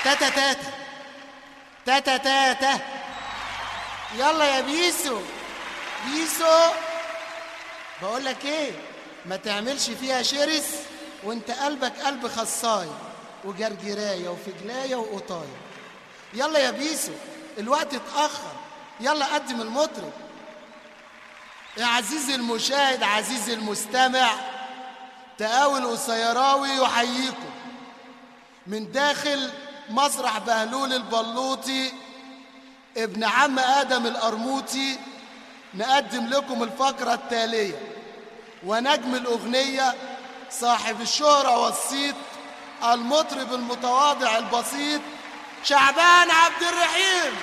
تاتا تاتا تاتا تاتا يلا يا بيسو بيسو بقول لك ايه ما تعملش فيها شرس وانت قلبك قلب خصاي وجرجرايه وفجلايه وقطايه يلا يا بيسو الوقت اتاخر يلا قدم المطرب يا عزيزي المشاهد عزيزي المستمع تقاوي القصيراوي يحييكم من داخل مسرح بهلول البلوطي ابن عم آدم القرموطي نقدم لكم الفقرة التالية ونجم الأغنية صاحب الشهرة والصيت المطرب المتواضع البسيط شعبان عبد الرحيم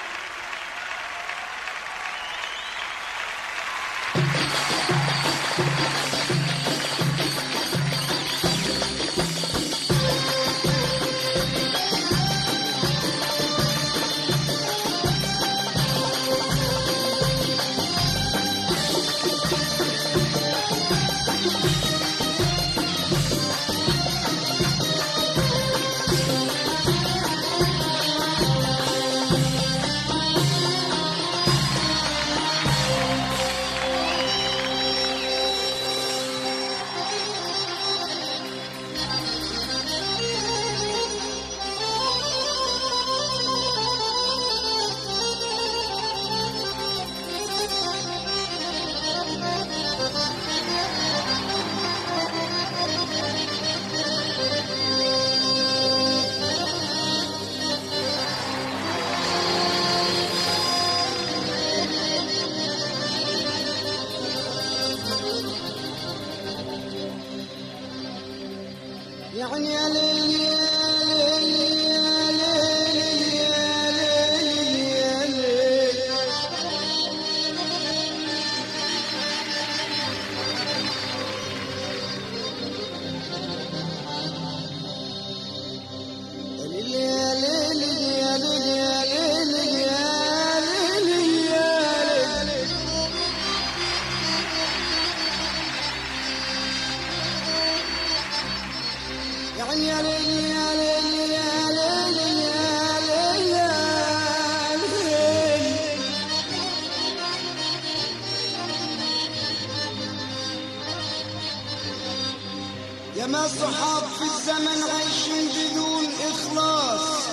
يعني يا ليل يا ليل يا ليل يا ليل يا ليل يا ليل يا ليل يا ليل يا ليل يا ليل يا ليل يعني يا ليل يا ليل يا ليل يا ليل يا ليل يا ما صحاب في الزمن عايشين بدون إخلاص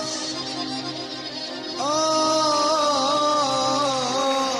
آه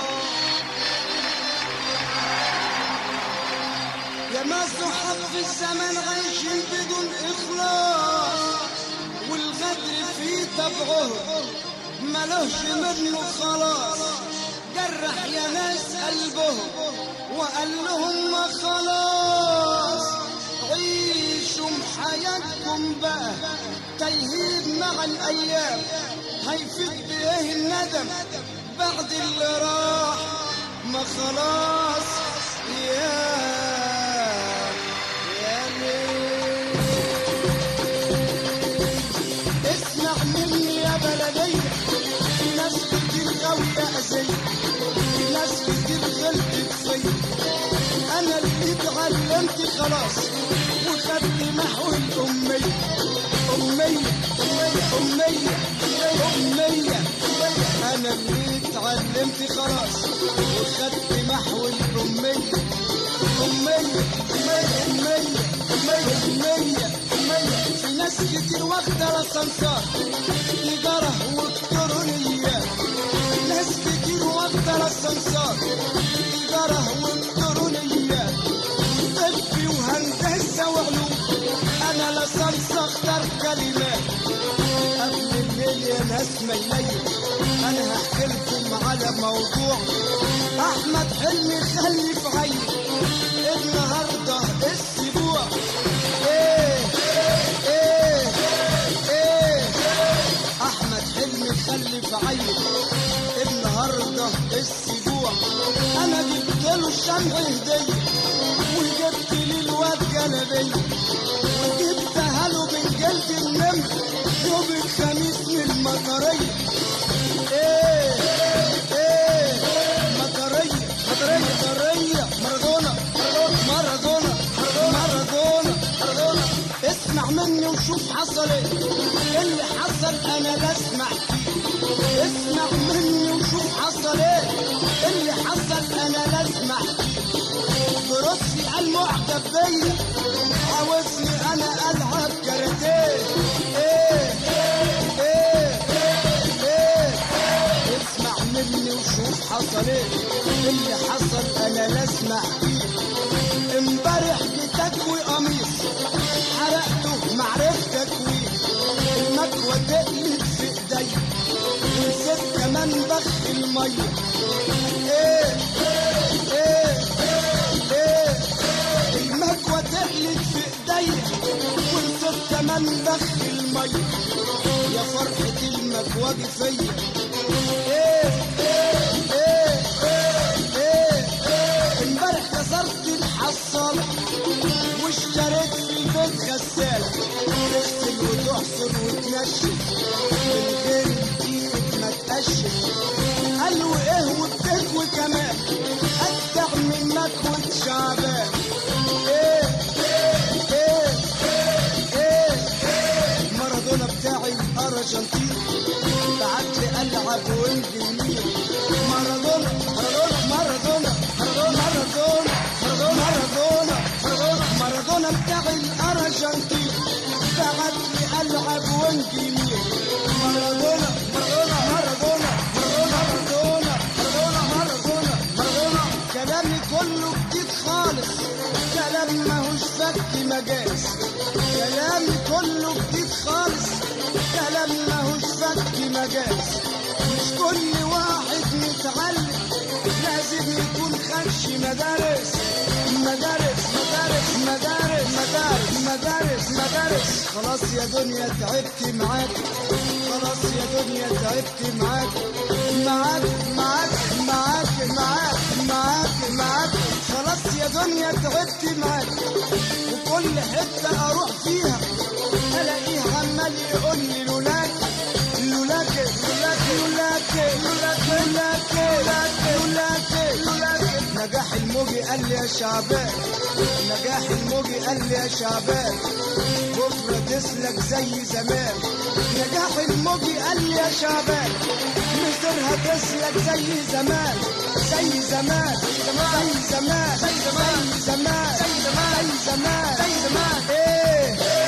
يا ما صحاب في الزمن عايشين بدون إخلاص والغدر في طبعه ملوش منه خلاص جرح يا ناس قلبه وقال لهم ما خلاص عيشوا حياتكم بقى تيهيد مع الأيام هيفيد بإيه الندم بعد اللي راح ما خلاص يا يا ليل اسمع مني يا بلدية في ناس كتير غاوية أذية في ناس كتير غلطت فيا أنا اللي اتعلمت خلاص وخدت محو الأمية أمية أمية أمية أنا اللي اتعلمت خلاص وخدت محو الأمية أمية أمية أمية أمية أمية في ناس كتير واخدة الأسانسار تجارة وإلكترونيات ناس كتير واخدة الأسانسار تجارة وإلكترونيات طب وهندسة وعلوم أنا لسانس أختار كلمات قبل الليل يا ناس ميلية أنا هحكي لكم على موضوع أحمد حلمي خلف عين النهاردة السبوع إيه إيه إيه أحمد حلمي خلف عين النهاردة السبوع أنا جبت له الشمع هدية وجبت لي الواد جلبية وجبتها له من جلد النمر يوم الخميس من المطرية ايه ايه مطرية مطرية مطرية مارادونا مارادونا مارادونا مارادونا مارادونا اسمع اسمع مني وشوف حصل ايه اللي حصل انا لا اسمع فيه اسمع مني وشوف حصل ايه اللي حصل انا لا اسمع برصي قال معجب بيا عاوزني انا العب كاراتيه ايه ايه ايه اسمع مني وشوف حصل ايه اللي حصل انا لا اسمع فيه امبارح بتكوي قميص حرقته معرفت تكويه المكوى تقلت في ايديا ونسيت كمان بخ الميه ايه ايه ايه المكوى تقلت في ايديا ونسيت كمان بخ الميه يا فرحة المكوى دي فيا ايه ايه ايه ايه امبارح كسرت الحصالة واشتريت في البيت غسالة تغسل وتحصر وتنشف من غير ايدك ما تقشف قالوا ايه وبتكوي كمان اجدع من مكوة شعبان ايه ايه ايه ايه مارادونا بتاعي الارجنتين بعت لي العب وانجليزي مارادونا مارادونا مارادونا مارادونا مارادونا مارادونا مارادونا مارادونا بتاعي الارجنتين بعت لي العب وانجليزي مارادونا مارادونا مارادونا مارادونا مارادونا مارادونا مارادونا كلامي كله جديد خالص كلام ماهوش فك مجاز كلامي كله جديد خالص كلام ماهوش فك مجاز مش كل واحد متعلم لازم يكون خش مدارس مدارس مدارس مدارس مدارس مدارس مدارس خلاص يا دنيا تعبت معاك خلاص يا دنيا تعبت معاك معاك معاك معاك معاك معاك معاك خلاص يا دنيا تعبت معاك وكل حتة أروح فيها ألاقيه عمال يقول لي لولاك لولاك لولاك لولاك لولاك لولاك لولاك لولاك نجاح الموجي قال لي يا شعبان نجاح الموجي قال لي يا شعبان بكرة تسلك زي زمان نجاح الموجي قال لي يا شعبان مصيرها تسلك زي زمان زي زمان زي زمان زي زمان زي زمان زي زمان زي زمان زي زمان ايه